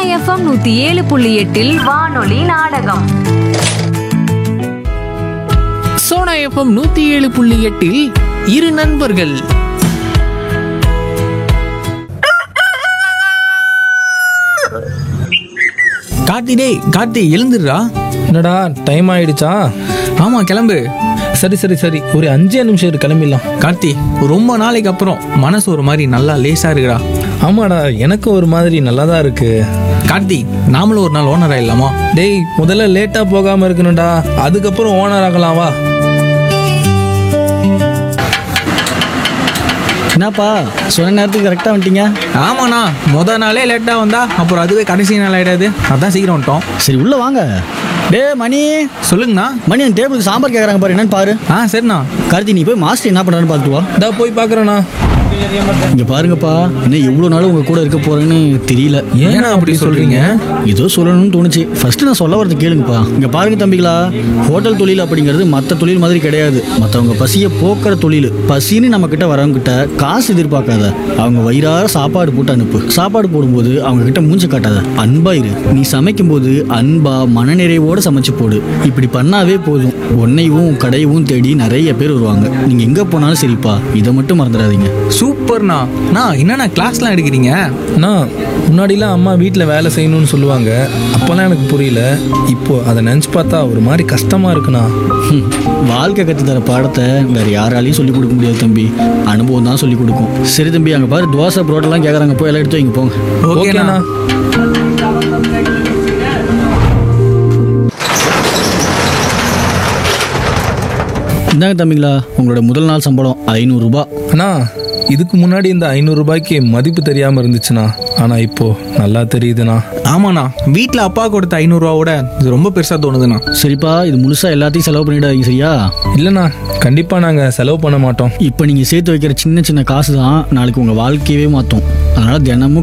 FM நூத்தி ஏழு புள்ளி எட்டில் வானொலி நாடகம் சோனா எஃப்எம் நூத்தி ஏழு புள்ளி எட்டில் இரு நண்பர்கள் கார்த்தி டேய் கார்த்தி எழுந்துடுறா என்னடா டைம் ஆயிடுச்சா ஆமா கிளம்பு சரி சரி சரி ஒரு அஞ்சே நிமிஷம் இரு கிளம்பிடலாம் கார்த்தி ரொம்ப நாளைக்கு அப்புறம் மனசு ஒரு மாதிரி நல்லா லேசா இருக்குடா ஆமாடா எனக்கு ஒரு மாதிரி நல்லா தான் இருக்கு கார்த்தி நாமளும் ஒரு நாள் ஓனர் ஆயிடலாமா டேய் முதல்ல லேட்டா போகாம இருக்கணும்டா அதுக்கப்புறம் ஓனர் ஆகலாம் வா என்னப்பா சொன்ன நேரத்துக்கு கரெக்டாக வந்துட்டீங்க ஆமாண்ணா முத நாளே லேட்டா வந்தா அப்புறம் அதுவே கடைசி நாள் ஆயிடாது அதான் சீக்கிரம் வந்துட்டோம் சரி உள்ள வாங்க டே மணி சொல்லுங்கண்ணா மணி அந்த டேபிளுக்கு சாம்பார் கேட்குறாங்க பாரு என்னன்னு பாரு ஆ சரிண்ணா கார்த்தி நீ போய் மாஸ்டர் என்ன பண்ணுறான்னு பார்த்துட்டு வா இதா போய் பார்க்குறேண்ணா இங்க பாருங்கப்பா இன்னும் எவ்வளோ நாள் உங்க கூட இருக்க போறேன்னு தெரியல ஏன்னா அப்படி சொல்றீங்க ஏதோ சொல்லணும்னு தோணுச்சு ஃபர்ஸ்ட் நான் சொல்ல வரது கேளுங்கப்பா இங்க பாருங்க தம்பிகளா ஹோட்டல் தொழில் அப்படிங்கிறது மற்ற தொழில் மாதிரி கிடையாது மற்றவங்க பசியை போக்குற தொழில் பசின்னு நம்ம கிட்ட வரவங்க கிட்ட காசு எதிர்பார்க்காத அவங்க வயிறார சாப்பாடு போட்டு அனுப்பு சாப்பாடு போடும்போது அவங்க கிட்ட மூஞ்சி காட்டாத அன்பா இரு நீ சமைக்கும் போது அன்பா மனநிறைவோட சமைச்சு போடு இப்படி பண்ணாவே போதும் உன்னையும் உன் கடையவும் தேடி நிறைய பேர் வருவாங்க நீங்க எங்க போனாலும் சரிப்பா இதை மட்டும் மறந்துடாதீங்க சூப்பர்ண்ணா அண்ணா என்னண்ணா கிளாஸ்லாம் எடுக்கிறீங்க அண்ணா முன்னாடிலாம் அம்மா வீட்டில் வேலை செய்யணும்னு சொல்லுவாங்க அப்போல்லாம் எனக்கு புரியல இப்போ அதை நினச்சி பார்த்தா ஒரு மாதிரி கஷ்டமா இருக்குண்ணா ஹம், வாழ்க்கை கற்று தர பாடத்தை வேற யாராலையும் சொல்லிக் கொடுக்க முடியாது தம்பி அனுபவம் தான் சொல்லிக் கொடுக்கும் சரி தம்பி அங்கே பாரு தோசை புரோட்டெல்லாம் கேட்குறாங்க போய் எல்லாம் எடுத்து வைங்க போங்க ஓகேண்ணா இந்தாங்க தம்பிங்களா உங்களோட முதல் நாள் சம்பளம் ஐநூறுரூபா அண்ணா இதுக்கு முன்னாடி இந்த ஐநூறு ரூபாய்க்கு மதிப்பு தெரியாம இருந்துச்சுண்ணா ஆனா இப்போ நல்லா தெரியுதுண்ணா ஆமாண்ணா வீட்டில் அப்பா கொடுத்த ஐநூறுரூவாவோட இது ரொம்ப பெருசாக தோணுதுண்ணா சரிப்பா இது முழுசா எல்லாத்தையும் செலவு பண்ணிடாதீங்க சரியா இல்லைண்ணா கண்டிப்பா நாங்க செலவு பண்ண மாட்டோம் இப்போ நீங்கள் சேர்த்து வைக்கிற சின்ன சின்ன காசு தான் நாளைக்கு உங்கள் வாழ்க்கையவே மாற்றும் அதனால் தினமும்